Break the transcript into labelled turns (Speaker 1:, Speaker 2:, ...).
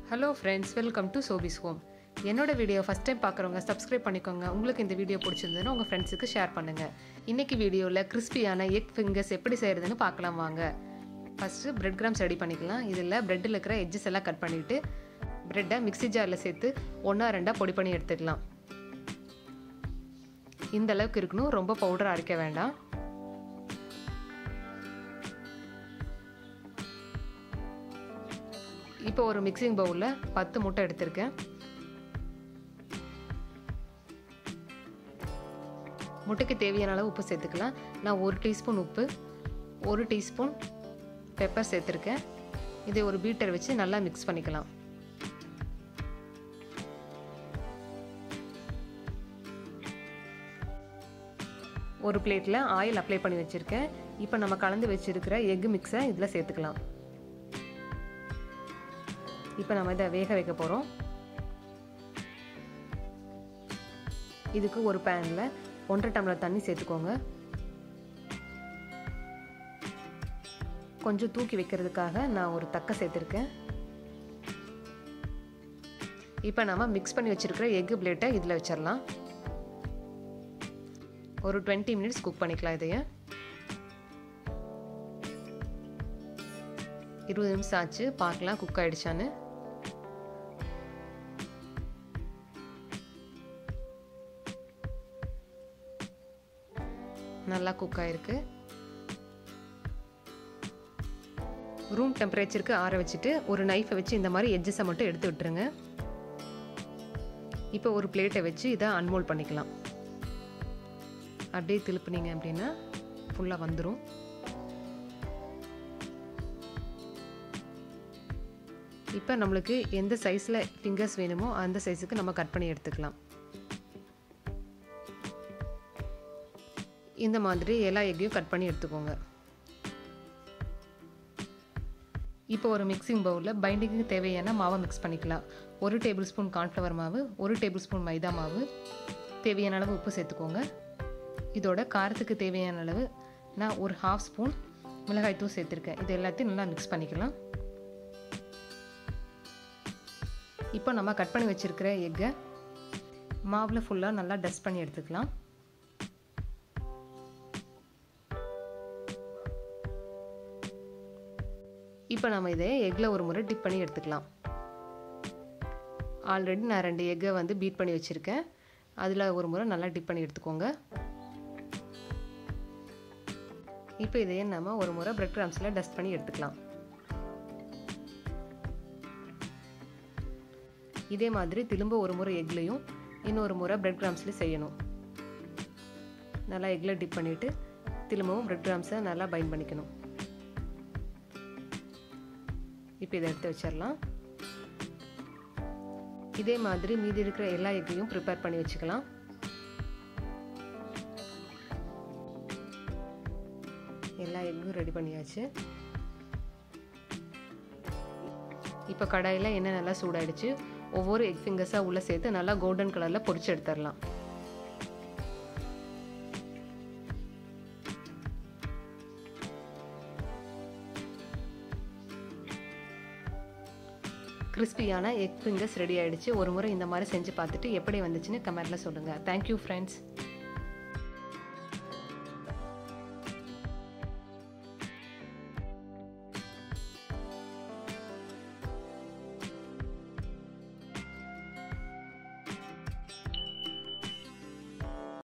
Speaker 1: hello friends welcome to Sophie's home என்னோட video first time பார்க்குறவங்க subscribe பண்ணிக்கோங்க உங்களுக்கு இந்த வீடியோ பிடிச்சிருந்ததுன்னா உங்கள் ஃப்ரெண்ட்ஸுக்கு ஷேர் பண்ணுங்கள் இன்றைக்கி வீடியோவில் கிறிஸ்பியான எக் ஃபிங்கர்ஸ் எப்படி செய்கிறதுன்னு பார்க்கலாம் வாங்க ஃபஸ்ட்டு பிரெட் கிராம்ஸ் ரெடி பண்ணிக்கலாம் இதில் ப்ரெட்டில் இருக்கிற எட்ஜஸ் எல்லாம் கட் பண்ணிவிட்டு ப்ரெட்டை மிக்ஸி ஜாரில் சேர்த்து ஒன்றா ரெண்டாக பொடி பண்ணி எடுத்துக்கலாம் இந்த அளவுக்கு இருக்கணும் ரொம்ப பவுடர் அரைக்க வேண்டாம் இப்போ ஒரு மிக்சிங் பவுலில் பத்து முட்டை எடுத்திருக்கேன் முட்டைக்கு தேவையான அளவு உப்பு சேர்த்துக்கலாம் நான் ஒரு டீஸ்பூன் உப்பு ஒரு டீஸ்பூன் பெப்பர் சேர்த்துருக்கேன் இதை ஒரு பீட்டர் வச்சு நல்லா மிக்ஸ் பண்ணிக்கலாம் ஒரு பிளேட்டில் ஆயில் அப்ளை பண்ணி வச்சுருக்கேன் இப்போ நம்ம கலந்து வச்சுருக்கிற எக் மிக்ஸை இதில் சேர்த்துக்கலாம் இப்போ நம்ம இதை வேக வைக்க போகிறோம் இதுக்கு ஒரு பேனில் ஒன்றரை டம்ளர் தண்ணி சேர்த்துக்கோங்க கொஞ்சம் தூக்கி வைக்கிறதுக்காக நான் ஒரு தக்க சேர்த்துருக்கேன் இப்போ நம்ம மிக்ஸ் பண்ணி வச்சுருக்கிற எக்கு பிளேட்டை இதில் வச்சிடலாம் ஒரு டுவெண்ட்டி மினிட்ஸ் குக் பண்ணிக்கலாம் இதைய இருபது நிமிஷம் ஆச்சு பார்க்கலாம் குக் ஆகிடுச்சான்னு நல்லா குக் ஆகிருக்கு ரூம் டெம்பரேச்சருக்கு ஆற வச்சுட்டு ஒரு நைஃபை வச்சு இந்த மாதிரி எட்ஜஸை மட்டும் எடுத்து விட்டுருங்க இப்போ ஒரு பிளேட்டை வச்சு இதை அன்மோல் பண்ணிக்கலாம் அப்படியே திருப்பினீங்க அப்படின்னா ஃபுல்லாக வந்துடும் இப்போ நம்மளுக்கு எந்த சைஸில் ஃபிங்கர்ஸ் வேணுமோ அந்த சைஸுக்கு நம்ம கட் பண்ணி எடுத்துக்கலாம் இந்த மாதிரி எல்லா எக்கையும் கட் பண்ணி எடுத்துக்கோங்க இப்போ ஒரு மிக்சிங் பவுலில் பைண்டிங்க்கு தேவையான மாவை மிக்ஸ் பண்ணிக்கலாம் ஒரு டேபிள் ஸ்பூன் கார்ன்ஃப்ளவர் மாவு ஒரு டேபிள் ஸ்பூன் மைதா மாவு தேவையான அளவு உப்பு சேர்த்துக்கோங்க இதோட காரத்துக்கு தேவையான அளவு நான் ஒரு ஹாஃப் ஸ்பூன் மிளகாய்த்தூள் சேர்த்துருக்கேன் இது எல்லாத்தையும் நல்லா மிக்ஸ் பண்ணிக்கலாம் இப்போ நம்ம கட் பண்ணி வச்சுருக்கிற எக்கை மாவில் ஃபுல்லாக நல்லா டஸ்ட் பண்ணி எடுத்துக்கலாம் இப்போ நம்ம இதை எக்கில் ஒரு முறை டிப் பண்ணி எடுத்துக்கலாம் ஆல்ரெடி நான் ரெண்டு எக்கை வந்து பீட் பண்ணி வச்சுருக்கேன் அதில் ஒரு முறை நல்லா டிப் பண்ணி எடுத்துக்கோங்க இப்போ இதையே நம்ம ஒரு முறை பிரெட் கிராம்ஸில் டஸ்ட் பண்ணி எடுத்துக்கலாம் இதே மாதிரி திரும்ப ஒரு முறை எக்லையும் இன்னொரு முறை பிரெட் கிராம்ஸ்லேயும் செய்யணும் நல்லா எக்கில் டிப் பண்ணிவிட்டு திரும்பவும் பிரெட் கிராம்ஸை நல்லா பைண்ட் பண்ணிக்கணும் இப்போ இதை எடுத்து வச்சிடலாம் இதே மாதிரி மீதி இருக்கிற எல்லா எக்கையும் ப்ரிப்பேர் பண்ணி வச்சுக்கலாம் எல்லா எக்கும் ரெடி பண்ணியாச்சு இப்போ கடாயில் எண்ணெய் நல்லா சூடாயிடுச்சு ஒவ்வொரு எக் ஃபிங்கர்ஸாக உள்ளே சேர்த்து நல்லா கோல்டன் கலரில் பொரிச்சு எடுத்துடலாம் கிறிஸ்பியான எக் ஃபிங்கர்ஸ் ரெடி ஆகிடுச்சு ஒரு முறை இந்த மாதிரி செஞ்சு பார்த்துட்டு எப்படி வந்துச்சுன்னு கமெண்ட்டில் சொல்லுங்கள் தேங்க்யூ ஃப்ரெண்ட்ஸ்